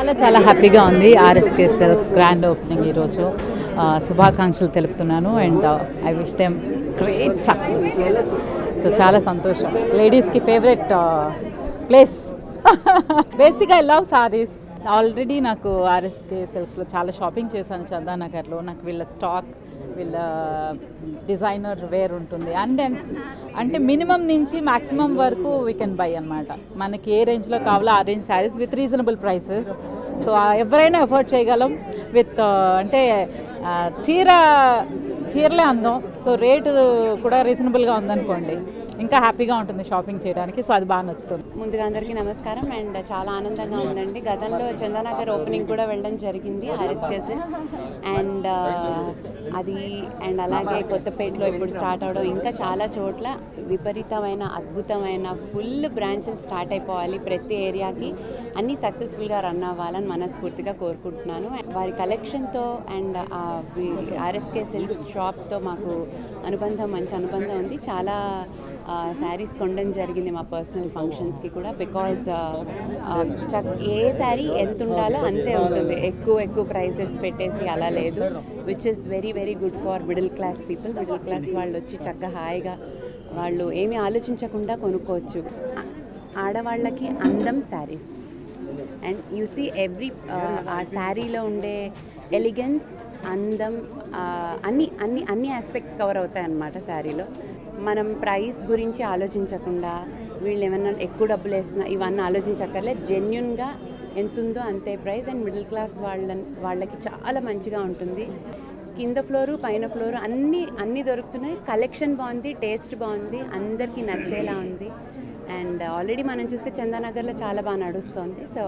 చాలా చాలా హ్యాపీగా ఉంది ఆర్ఎస్కే సెల్స్ గ్రాండ్ ఓపెనింగ్ ఈరోజు ఆ, శుభాకాంక్షలు తెలుపుతున్నాను and I wish them great success so చాలా సంతోషం లేడీస్కి ఫేవరెట్ ప్లేస్ బేసిక్గా ఐ లవ్ సారీస్ ఆల్రెడీ నాకు ఆర్ఎస్కే సెల్స్లో చాలా షాపింగ్ చేశాను చందానగర్లో నాకు వీళ్ళ స్టాక్ వీళ్ళ డిజైనర్ వేర్ ఉంటుంది అండ్ అంటే మినిమం నుంచి మాక్సిమం వరకు వీ కెన్ బై అనమాట మనకి ఏ రేంజ్లో కావాలో ఆ range saris with reasonable prices so ఎవరైనా ఎఫోర్డ్ చేయగలం విత్ అంటే ఆ, చీర చీరలే అందం సో రేటు కూడా రీజనబుల్గా ఉందనుకోండి ఇంకా హ్యాపీగా ఉంటుంది షాపింగ్ చేయడానికి సో అది బాగా నచ్చుతుంది ముందుగా అందరికీ నమస్కారం అండ్ చాలా ఆనందంగా ఉందండి గతంలో చందానగర్ ఓపెనింగ్ కూడా వెళ్ళడం జరిగింది ఆర్ఎస్కే సిల్క్స్ అండ్ అది అండ్ అలాగే కొత్తపేటలో ఇప్పుడు స్టార్ట్ అవడం ఇంకా చాలా చోట్ల విపరీతమైన అద్భుతమైన ఫుల్ బ్రాంచ్లు స్టార్ట్ అయిపోవాలి ప్రతి ఏరియాకి అన్నీ సక్సెస్ఫుల్గా రన్ అవ్వాలని మనస్ఫూర్తిగా కోరుకుంటున్నాను వారి కలెక్షన్తో అండ్ ఆర్ఎస్కే సిల్క్స్ షాప్తో మాకు అనుబంధం మంచి అనుబంధం ఉంది చాలా శారీస్ కొనడం జరిగింది మా పర్సనల్ ఫంక్షన్స్కి కూడా బికాజ్ చక్ ఏ శారీ ఎంత ఉండాలో అంతే ఉంటుంది ఎక్కువ ఎక్కువ ప్రైసెస్ పెట్టేసి అలా లేదు which is very very good for middle class people middle class వాళ్ళు వచ్చి చక్కగా హాయిగా వాళ్ళు ఏమీ ఆలోచించకుండా కొనుక్కోవచ్చు ఆ- ఆడవాళ్ళకి అందం saris and you see every ఆ శారీలో ఉండే ఎలిగెన్స్ అందం ఆ, అన్ని అన్ని అన్ని ఆస్పెక్ట్స్ కవర్ అవుతాయి అన్నమాట శారీలో మనం ప్రైస్ గురించి ఆలోచించకుండా వీళ్ళు ఏమన్నా ఎక్కువ డబ్బులు వేస్తున్నా ఇవన్నీ ఆలోచించక్కర్లే జెన్యున్గా ఎంత ఉందో అంతే ప్రైస్ అండ్ మిడిల్ క్లాస్ వాళ్ళ వాళ్ళకి చాలా మంచిగా ఉంటుంది కింద ఫ్లోరు పైన ఫ్లోరు అన్నీ అన్నీ దొరుకుతున్నాయి కలెక్షన్ బాగుంది టేస్ట్ బాగుంది అందరికీ నచ్చేలా ఉంది అండ్ ఆల్రెడీ మనం చూస్తే చందానగర్లో చాలా బాగా నడుస్తుంది so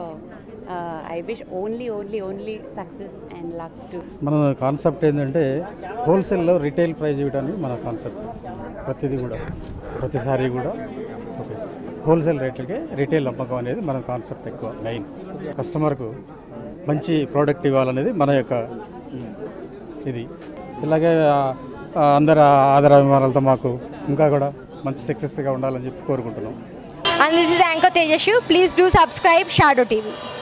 I wish only only only success and luck to మన కాన్సెప్ట్ ఏంటంటే హోల్సేల్లో రిటైల్ ప్రైస్ ఇవ్వడానికి మన కాన్సెప్ట్ ప్రతిదీ కూడా ప్రతిసారి కూడా ఓకే హోల్సేల్ రేట్లకే రిటైల్ అమ్మకం అనేది మన కాన్సెప్ట్ ఎక్కువ మెయిన్ కస్టమర్కు మంచి ప్రోడక్ట్ ఇవ్వాలనేది మన యొక్క ఇది ఇలాగే ఆ, ఆ, అందరి ఆదరాభిమానాలతో మాకు ఇంకా కూడా మంచి సక్సెస్గా ఉండాలని చెప్పి కోరుకుంటున్నాం And this is Anchor Tejashu. Please do subscribe Shadow TV.